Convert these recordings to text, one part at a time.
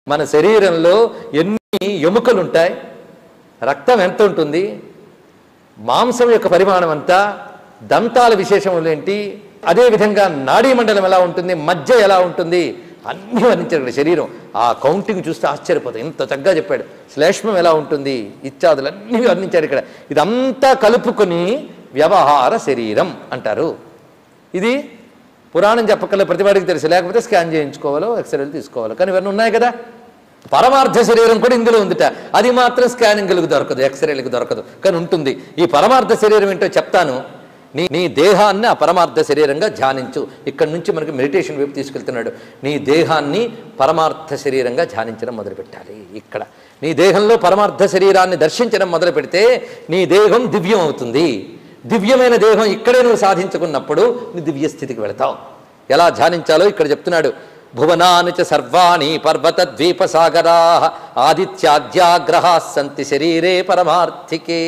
మన శరీరంలో ఎన్ని ఎముకలు ఉంటాయి రక్తం ఎంత ఉంటుంది మాంసం యొక్క పరిమాణం అంతా దంతాల విశేషములు ఏంటి అదేవిధంగా నాడీ మండలం ఎలా ఉంటుంది మధ్య ఎలా ఉంటుంది అన్నీ వర్ణించారు ఇక్కడ శరీరం ఆ కౌంటింగ్ చూస్తే ఆశ్చర్యపోతాయి ఇంత చక్కగా చెప్పాడు శ్లేష్మం ఎలా ఉంటుంది ఇత్యాదులు అన్నీ వర్ణించారు ఇక్కడ ఇదంతా కలుపుకొని వ్యవహార శరీరం అంటారు ఇది పురాణం చెప్పకల్లా ప్రతివాడికి తెలుసు లేకపోతే స్కాన్ చేయించుకోవాలో ఎక్స్రేలు తీసుకోవాలో కానీ ఇవన్నీ ఉన్నాయి కదా పరమార్థ శరీరం కూడా ఇందులో ఉందిట అది మాత్రం స్కానింగ్లకు దొరకదు ఎక్స్రేలకు దొరకదు కానీ ఉంటుంది ఈ పరమార్థ శరీరం ఏంటో చెప్తాను నీ నీ దేహాన్ని ఆ పరమార్థ శరీరంగా ధ్యానించు ఇక్కడి నుంచి మనకి మెడిటేషన్ వైపు తీసుకెళ్తున్నాడు నీ దేహాన్ని పరమార్థ శరీరంగా ధ్యానించడం మొదలుపెట్టాలి ఇక్కడ నీ దేహంలో పరమార్థ శరీరాన్ని దర్శించడం మొదలు పెడితే నీ దేహం దివ్యం అవుతుంది దివ్యమైన దేహం ఇక్కడే నువ్వు సాధించుకున్నప్పుడు నీ దివ్య స్థితికి వెళతావు ఎలా ధ్యానించాలో ఇక్కడ చెప్తున్నాడు భువనాని చ సర్వాణి పర్వత ద్వీప సాగరా ఆదిత్యాద్యాగ్రహా సంతి శరీరే పరమార్థికే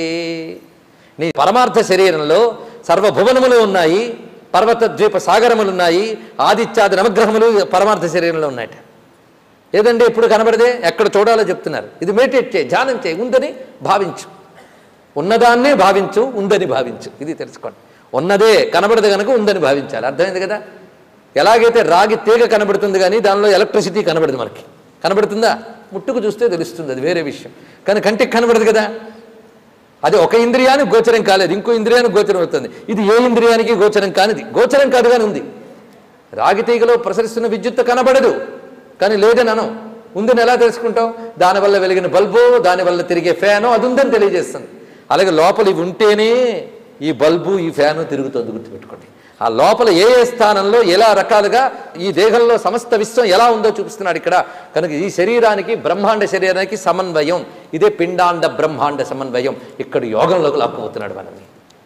నీ పరమార్థ శరీరంలో సర్వభువనములు ఉన్నాయి పర్వత ద్వీప సాగరములు ఉన్నాయి ఆదిత్యాది నవగ్రహములు పరమార్థ శరీరంలో ఉన్నాయట ఏదండి ఎప్పుడు కనబడదే ఎక్కడ చూడాలో చెప్తున్నారు ఇది మెడిటేట్ చేయి ధ్యానం చేయి ఉందని భావించు ఉన్నదాన్నే భావించు ఉందని భావించు ఇది తెలుసుకోండి ఉన్నదే కనబడదు కనుక ఉందని భావించాలి అర్థమైంది కదా ఎలాగైతే రాగి తీగ కనబడుతుంది కానీ దానిలో ఎలక్ట్రిసిటీ కనబడదు మనకి కనబడుతుందా ముట్టుకు చూస్తే తెలుస్తుంది అది వేరే విషయం కానీ కంటికి కనబడదు కదా అది ఒక ఇంద్రియానికి గోచరం కాలేదు ఇంకో ఇంద్రియానికి గోచరం అవుతుంది ఇది ఏ ఇంద్రియానికి గోచరం కానిది గోచరం కాదు కానీ ఉంది రాగి తీగలో ప్రసరిస్తున్న విద్యుత్ కనబడదు కానీ లేదని అనం ఉందని ఎలా తెలుసుకుంటాం దానివల్ల వెలిగిన బల్బు దానివల్ల తిరిగే ఫ్యాను అది ఉందని తెలియజేస్తుంది అలాగే లోపల ఇవి ఉంటేనే ఈ బల్బు ఈ ఫ్యాను తిరుగుతుంది గుర్తుపెట్టుకోండి ఆ లోపల ఏ ఏ స్థానంలో ఎలా రకాలుగా ఈ దేహంలో సమస్త విశ్వం ఎలా ఉందో చూపిస్తున్నాడు ఇక్కడ కనుక ఈ శరీరానికి బ్రహ్మాండ శరీరానికి సమన్వయం ఇదే పిండాండ బ్రహ్మాండ సమన్వయం ఇక్కడ యోగంలోకి లాక్కుపోతున్నాడు మనల్ని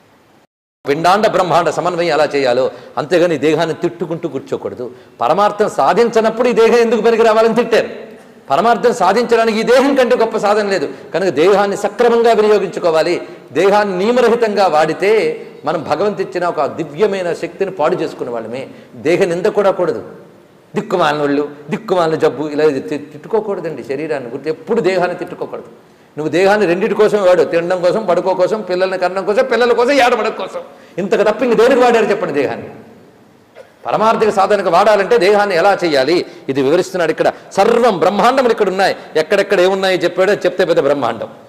పిండాండ బ్రహ్మాండ సమన్వయం ఎలా చేయాలో అంతేగాని ఈ దేహాన్ని తిట్టుకుంటూ కూర్చోకూడదు పరమార్థం సాధించనప్పుడు ఈ దేహం ఎందుకు పనికి రావాలని తిట్టారు పరమార్థం సాధించడానికి ఈ దేహం కంటే గొప్ప సాధన లేదు కనుక దేహాన్ని సక్రమంగా వినియోగించుకోవాలి దేహాన్ని నియమరహితంగా వాడితే మనం భగవంతు ఇచ్చిన ఒక దివ్యమైన శక్తిని పాడు చేసుకునే వాళ్ళమే దేహ నింద కూడా కూడదు దిక్కుమాలిన వాళ్ళు దిక్కుమాలిన జబ్బు ఇలా ఇది తి- తిట్టుకోకూడదండి శరీరాన్ని గుర్తు ఎప్పుడు దేహాన్ని తిట్టుకోకూడదు నువ్వు దేహాన్ని రెండింటి కోసం వాడు తినడం కోసం పడుకో కోసం పిల్లల్ని కనడం కోసం పిల్లల కోసం ఏడబడం కోసం ఇంతకు తప్ప ఇంక దేనికి వాడారు చెప్పండి దేహాన్ని పరమార్థిక సాధనకు వాడాలంటే దేహాన్ని ఎలా చేయాలి ఇది వివరిస్తున్నాడు ఇక్కడ సర్వం బ్రహ్మాండములు ఇక్కడ ఉన్నాయి ఎక్కడెక్కడ ఏమున్నాయో చెప్పాడో చెప్తే పెద్ద బ్రహ్మాండం